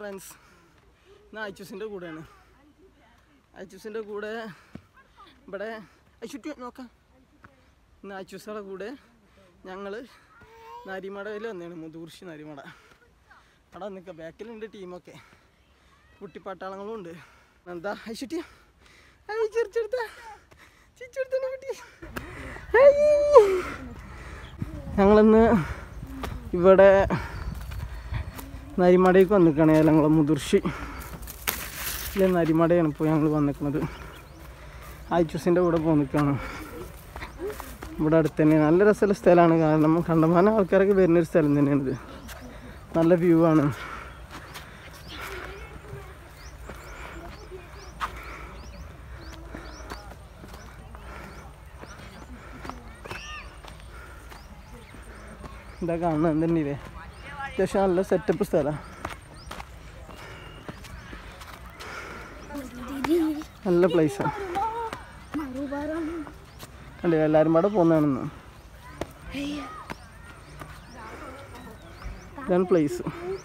Friends ഇന്ന് അയച്ചൂസിൻ്റെ കൂടെയാണ് അയച്ചൂസിൻ്റെ കൂടെ ഇവിടെ അയച്ചുട്ടി നോക്കാം ഇന്ന് അയച്ചൂസുടെ കൂടെ ഞങ്ങൾ നരിമടയിൽ വന്നതാണ് മുതുകുറിശി നരിമട അവിടെ നിൽക്കുക ബാക്കിലുണ്ട് ടീമൊക്കെ കുട്ടിപ്പട്ടാളങ്ങളും ഉണ്ട് എന്താ അയച്ചുട്ടി ചിരിച്ചെടുത്ത ചിരിച്ചെടുത്തന്നെ കുട്ടി ഞങ്ങളിന്ന് ഇവിടെ നരിമടയ്ക്ക് വന്നിക്കാണ് ഞങ്ങൾ മുതിർഷി ഇല്ല നരിമടയാണ് ഇപ്പോൾ ഞങ്ങൾ വന്നിക്കുന്നത് ആയിച്ചൂസിൻ്റെ കൂടെ പോയി നിൽക്കുകയാണ് ഇവിടെ അടുത്ത് തന്നെ നല്ല രസമുള്ള സ്ഥലമാണ് കാരണം കണ്ടമാനം ആൾക്കാരൊക്കെ വരുന്നൊരു സ്ഥലം തന്നെയാണിത് നല്ല വ്യൂ ആണ് ഇതാ കാണുന്നത് എന്തുണ്ടല്ലേ അത്യാവശ്യം നല്ല സെറ്റപ്പ് സ്ഥലമാണ് നല്ല പ്ലേസാണ് അല്ലേ എല്ലാവരും പാടെ പോകുന്നതാണെന്ന് ഇതാണ് പ്ലേസ്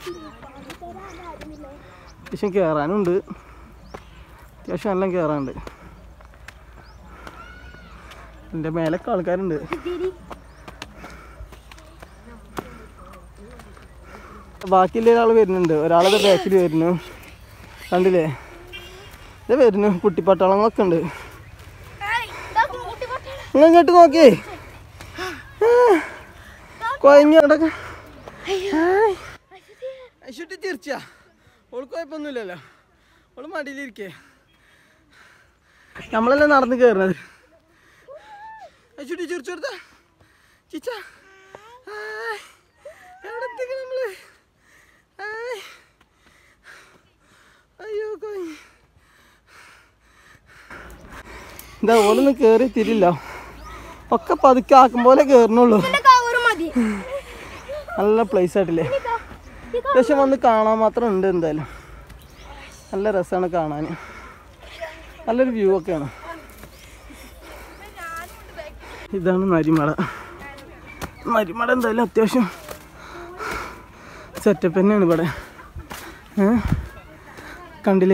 അത്യാവശ്യം കയറാനുണ്ട് അത്യാവശ്യം എല്ലാം കയറാനുണ്ട് എൻ്റെ മേലൊക്കെ ആൾക്കാരുണ്ട് ബാക്കിയുള്ള ഒരാൾ വരുന്നുണ്ട് ഒരാളത് ബാക്കിൽ വരുന്നു കണ്ടില്ലേ ഇത് വരുന്നു കുട്ടിപ്പട്ടാളങ്ങളൊക്കെ ഉണ്ട് നിങ്ങൾ ഇങ്ങോട്ട് നോക്കി കൊയങ്ങി അടക്ക അശ്വട്ടി തീർച്ചയാ ഓൾക്ക് കുഴപ്പമൊന്നുമില്ലല്ലോ ഓള് മടിയിലിരിക്കേ നമ്മളല്ലേ നടന്ന് കയറുന്നത് അശ്വട്ടി ചിരിച്ചു കൊടുത്ത ചിച്ച എവിടെ എത്തിക്കണം നമ്മള് ആയ്. അയ്യോ കൊയങ്ങി എന്താ ഓലൊന്നും കയറി തിരില്ല ഒക്കെ പതുക്കെ ആക്കും പോലെ കയറണുള്ളൂ നല്ല പ്ലേസ് ആയിട്ടില്ലേ അത്യാവശ്യം വന്ന് കാണാൻ മാത്രം ഉണ്ട് എന്തായാലും നല്ല രസമാണ് കാണാൻ നല്ലൊരു വ്യൂ ഒക്കെയാണ് ഇതാണ് നരിമട നരിമട എന്തായാലും അത്യാവശ്യം സെറ്റപ്പ് തന്നെയാണ് ഇവിടെ ഏ കണ്ടില്ലേ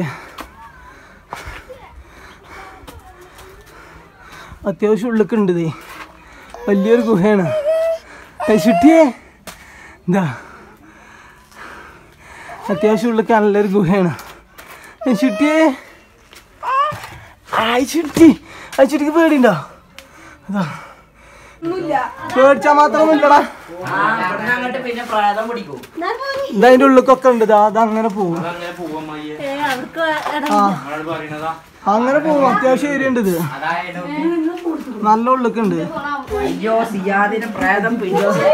അത്യാവശ്യം ഉള്ളിക്കുണ്ട് ഇതേ വലിയൊരു ഗുഹയാണ് ചുട്ടിയേ എന്താ അത്യാവശ്യം ഉള്ളിക്ക് നല്ലൊരു ഗുഹയാണ് ചുട്ടിയേ ആയി ചുട്ടി ആ ചുട്ടിക്ക് പേടിയുണ്ടോ അതാ പേടിച്ചാ മാത്രമൊന്നുമില്ലടാ അങ്ങോട്ട് പിന്നെ പ്രാതം പിടിക്കും ഇതാ അതിന്റെ ഉള്ളിക്കൊക്കെ ഉണ്ട് ഇതാ അത് അങ്ങനെ പോകും അങ്ങനെ പോവമ്മയ്യ ആ നമ്മളോട് പറയണതാ അങ്ങനെ പോകും അത്യാവശ്യം ഏരിയ ഉണ്ട് ഇത് അതായത് നല്ല ഉള്ളിക്കുണ്ട് അയ്യോ സിയാദിന് പ്രേതം പിടിച്ചു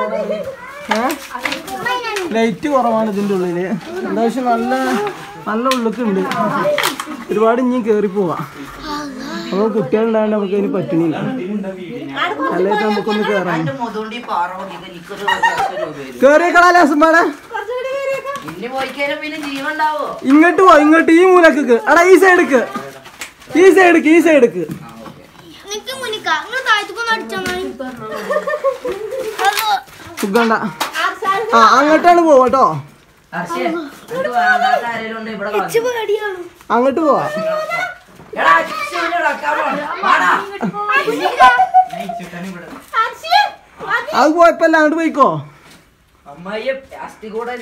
ലൈറ്റ് കുറവാണ് ഇതിന്റെ ഉള്ളില് എന്താവശ്യം നല്ല നല്ല ഉള്ളിക്കുണ്ട് ഒരുപാട് ഇനി കേറി പോവാ അപ്പൊ കുട്ടികളുണ്ടായോണ്ട് നമുക്ക് അതിന് പറ്റണില്ല അല്ലാതെ നമുക്കൊന്ന് കേറാം എന്റെ മുതുണ്ടി പാറോ ഇത് എനിക്കൊരു ലക്ഷം രൂപ വരും കേറിയേക്കളാ ലാസമ്പാടെ ഇനി പോയിക്കാനും പിന്നെ ജീവൻ ഉണ്ടാവോ ഇങ്ങോട്ട് പോ ഇങ്ങോട്ട് ഈ മൂലക്ക് എടാ ഈ സൈഡ്ക്ക് ഈ സൈഡ്ക്ക് ഈ സൈഡ്ക്ക് നിക്ക് മുനിക്ക നിങ്ങൾ താഴത്തേക്കൊന്ന് അടിച്ചാൽ മതി സുഖണ്ട ആ അങ്ങോട്ടാണ് പോവാട്ടോ ഹർഷേ നിനക്ക് വേണ്ടാത്ത ആരെങ്കിലും ഉണ്ട് ഇവിടെ കളഞ്ഞു. പേടിയാണ് അങ്ങോട്ട് പോവാ എടാ, അച്ഛൻ ഇവിടെ കിടക്കാൻ പോണ്. വാടാ. നയിച്ചിട്ടാണ് ഇവിടെ. അത് കുഴപ്പമില്ല അങ്ങോട്ട് പോയിക്കോ അമ്മായിയെ പ്ലാസ്റ്റിക് കൂടെ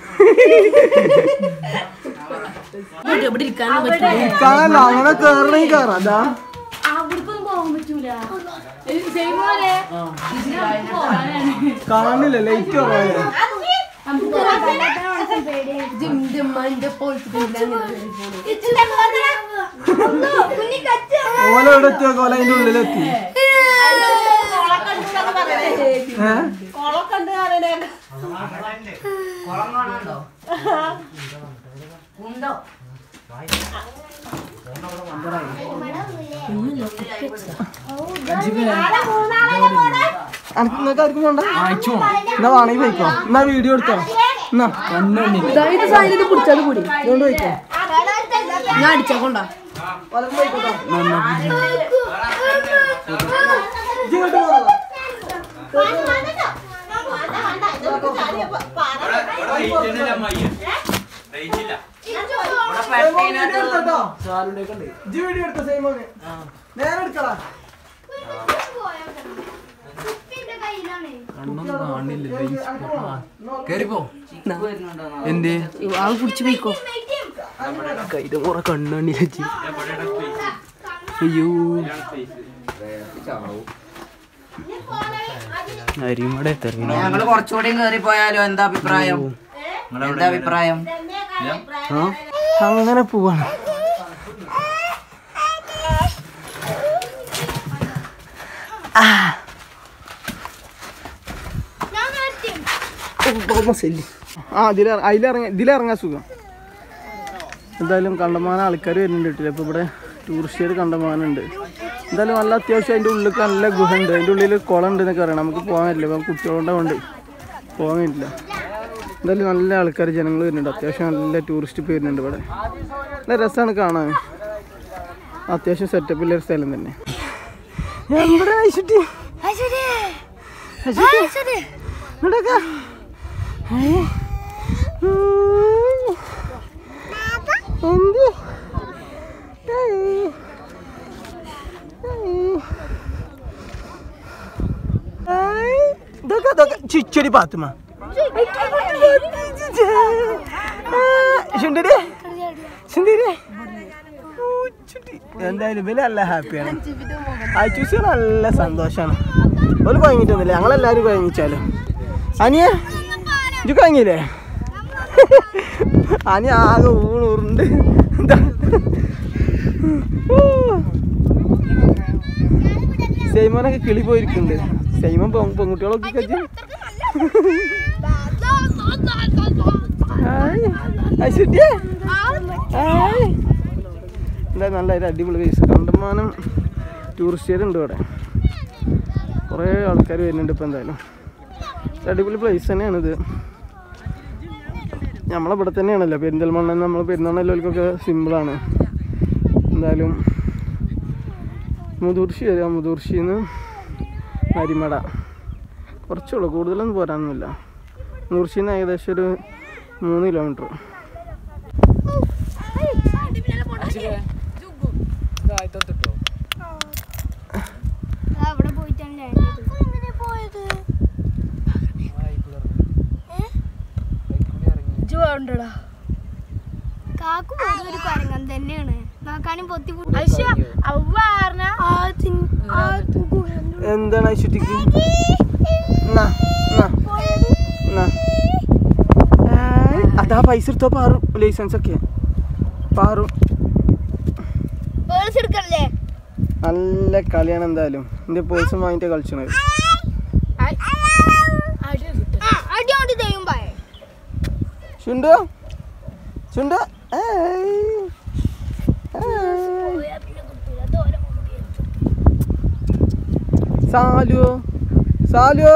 ഇരിക്കാനല്ല അങ്ങനെ കേറണമെങ്കിൽ കേറാം അതാ അവിടേക്കൊന്നും പോകാൻ പറ്റൂല കാണില്ല ലൈറ്റ് കുറവല്ലേ ഓല എവിടെ എത്തിയൊക്കെ ഓല അതിന്റെ ഉള്ളിലെത്തി ഏ കുളം കാണാനുണ്ടോ ഉണ്ടോ അനക്ക് നിങ്ങൾക്ക് ആർക്കും വേണ്ട എന്നാ വേണമെങ്കിൽ പോയിക്കോ എന്നാ വീഡിയോ എടുത്തോ എന്നാ പിടിച്ചാൽ കൂടി ഇതുകൊണ്ട് പോയിക്കോ ഞാൻ അടിച്ചാ കൊണ്ടാ വലം പോയിക്കോട്ടോ ഇജ്ജ് ഇങ്ങോട്ട് പോകാം ഇജ്ജ് വീഡിയോ എടുത്ത സൈമോന് നേരെ എടുക്കടാ കുപ്പിന്റെ കയ്യിലാണ് കേറിപ്പോ എന്തേ ആൾ കുടിച്ചു പോയിക്കോ കൈയുടെ കുറെ കണ്ണാണ്ടി ചേച്ചി അയ്യോ അരിമടെ തെറിഞ്ഞ ഞങ്ങള് കുറച്ചുകൂടി കേറി പോയാലോ എന്താ അഭിപ്രായം എന്താ അഭിപ്രായം അങ്ങനെ പോവാണ് ഞാൻ നിർത്തി ആ ഇതിൽ അതിലിറങ്ങ ഇതിലിറങ്ങാൻ സുഖം എന്തായാലും കണ്ടമാനം ആൾക്കാർ വരുന്നുണ്ട് കേട്ടില്ല ഇപ്പോൾ ഇവിടെ ടൂറിസ്റ്റുകാർ കണ്ടമാനുണ്ട് എന്തായാലും നല്ല അത്യാവശ്യം അതിൻ്റെ ഉള്ളിൽ നല്ല ഗുഹ ഉണ്ട് അതിൻ്റെ ഉള്ളിൽ കുളം ഉണ്ട് എന്നൊക്കെ അറിയണം നമുക്ക് പോകാൻ പറ്റില്ല ഇപ്പം കുട്ടികളുടെ കൊണ്ട് പോകാൻ പറ്റില്ല എന്തായാലും നല്ല ആൾക്കാർ ജനങ്ങൾ വരുന്നുണ്ട് അത്യാവശ്യം നല്ല ടൂറിസ്റ്റ് വരുന്നുണ്ട് ഇവിടെ നല്ല രസമാണ് കാണാൻ അത്യാവശ്യം സെറ്റപ്പില്ല ഒരു സ്ഥലം തന്നെ എവിടെ അയച്ചിട്ട് ഇങ്ങോട്ടൊക്കെ ഏയ്. ഉം. എന്ത് ഏയ്. ഏയ്. ഏയ്. ഇതൊക്കെ ഇതൊക്കെ ചിച്ചടി പാത്തുമ്മ ശുണ്ടടി ശുണ്ടടി എന്തായാലും ഇവര് നല്ല ഹാപ്പിയാണ് അയച്ചൂസ് നല്ല സന്തോഷാണ് ഒരു കുഴങ്ങിട്ടൊന്നുമില്ല ഞങ്ങളെല്ലാരും കുഴങ്ങിച്ചാലോ അനിയ ഇജ് കുഴങ്ങിയില്ലേ അനി ആകെ ഊണൂറുണ്ട് എന്താ സൈമോനൊക്കെ കിളി പോയിരിക്കുന്നുണ്ട് സൈമൻ പെൺ- പെൺകുട്ടികളൊക്കെ കജ്ജ് ഹായ് ഐശ്വര്യ ഹായ് എന്താ നല്ല ഒരു അടിപൊളി പ്ലേസ് കണ്ടമാനം ടൂറിസ്റ്റുകാരുണ്ട് ഇവിടെ കുറേ ആൾക്കാർ വരുന്നുണ്ട് ഇപ്പം എന്തായാലും ഒരു അടിപൊളി പ്ലേസ് തന്നെയാണിത് നമ്മളിവിടെ തന്നെയാണല്ലോ പെരിന്തൽമണ്ണ നമ്മൾ പെരുന്നാളെല്ലാവർക്കൊക്കെ സിമ്പിളാണ് എന്തായാലും മുതൂർശി വരിക മുതൂർശിന്ന് അരിമട കുറച്ചുള്ളൂ കൂടുതലൊന്നും പോരാനൊന്നുമില്ല മുതൂർശിന്ന് ഏകദേശം ഒരു മൂന്ന് കിലോമീറ്റർ അവിടെ പോയിട്ടല്ലേ പോയത് കാക്കു പോലും ഒരു കുരങ്ങൻ തന്നെയാണ് നോക്കാനും പൊത്തി എന്താണ് ഐശ്വര്യക്ക് എന്നാ, എന്നാ, എന്നാ. ഏയ്, അതാ പൈസ എടുത്തോ പാറും ലൈസൻസ് ഒക്കെ പാറും എടുക്കണല്ലേ നല്ല കളിയാണ് എന്തായാലും എൻ്റെ പേഴ്സും വാങ്ങിയിട്ട് കളിച്ചത് അടി കൊണ്ട് ചെയ്യും പായ ചുണ്ടോ ചുണ്ടോ ഏയ്. ഏയ്. സാലു സാലു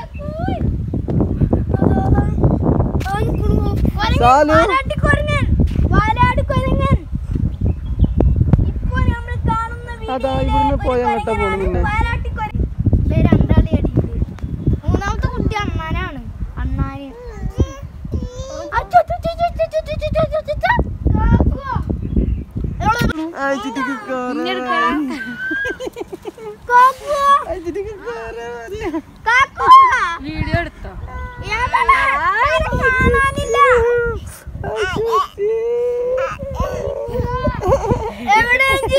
സാലു. വാലാട്ടിക്കൊരങ്ങൻ വാലാട്ടിക്കൊരങ്ങൻ ഇപ്പൊ നമ്മൾ കാണുന്ന അതാ ഇവിടുന്ന് പോയ അങ്ങോട്ടാ പോണു പിന്നെ വാലാട്ടിക്കൊരങ്ങൻ ദേ രണ്ടാളി അടിയുണ്ട് മൂന്നാമത്തെ കുട്ടി അണ്ണാനാണ് അണ്ണാന് അച്ചോ, ചോ, ചോ, ചോ, ചോ, ചോ, ചോ, ചോ, ചോ, ചോ, ചോ. കാക്കുവാ. അയച്ചിട്ട് കേറാൻ. കാക്കുവാ. അയച്ചിട്ട് കേറാൻ. കാക്കുവാ. വീഡിയോ എടുത്തോ എവിടെ? ആരെ കാണാനില്ല. അയച്ചിട്ട്. എവിടെ ഇജ്ജ്?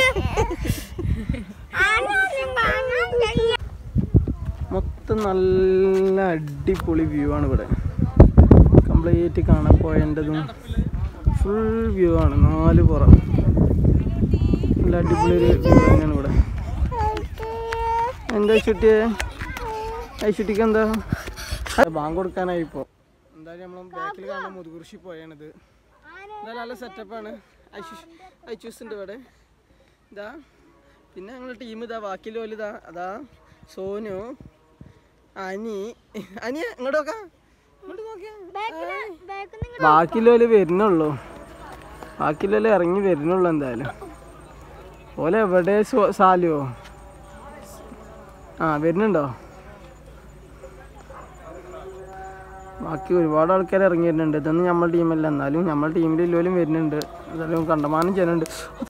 ആരെയും കാണാൻ കഴിയ മൊത്തം നല്ല അടിപൊളി വ്യൂ ആണ് ഇവിടെ കംപ്ലീറ്റ് കാണാൻ പോയേണ്ടതും ഫുൾ വ്യൂ ആണ് നാല് പുറം നല്ല അടിപൊളി ഒരു വ്യൂ തന്നെയാണ് ഇവിടെ എന്താ ഐശുട്ടിയെ ഐശുട്ടിക്ക് എന്താ ബാങ്ക് കൊടുക്കാനായി ഇപ്പോൾ എന്തായാലും നമ്മൾ ബാക്കിൽ കാണാൻ മുതുകുറിശി പോയാണിത് എന്തായാലും നല്ല സെറ്റപ്പാണ് ഐശുഷ് ഐശൂസ് ഉണ്ട് ഇവിടെ ഇതാ പിന്നെ ഞങ്ങളുടെ ടീം ഇതാ ബാക്കി ലോല് ഇതാ അതാ സോനു അനി അനിയ ഇങ്ങോട്ട് നോക്കാം ഇങ്ങോട്ട് നോക്കിയാ ബാക്കിലോല് വരുന്നുള്ളൂ ബാക്കിലോല് ഇറങ്ങി വരുന്നുള്ളൂ എന്തായാലും ഓലെ എവിടെ സോ- സാലുവോ ആ വരുന്നുണ്ടോ ബാക്കി ഒരുപാട് ആൾക്കാർ ഇറങ്ങി വരുന്നുണ്ട് ഇതൊന്നും നമ്മുടെ ടീമല്ല എന്നാലും നമ്മുടെ ടീമിൽ എല്ലാവരും വരുന്നുണ്ട് എന്തായാലും കണ്ടമാനം ജനമുണ്ട്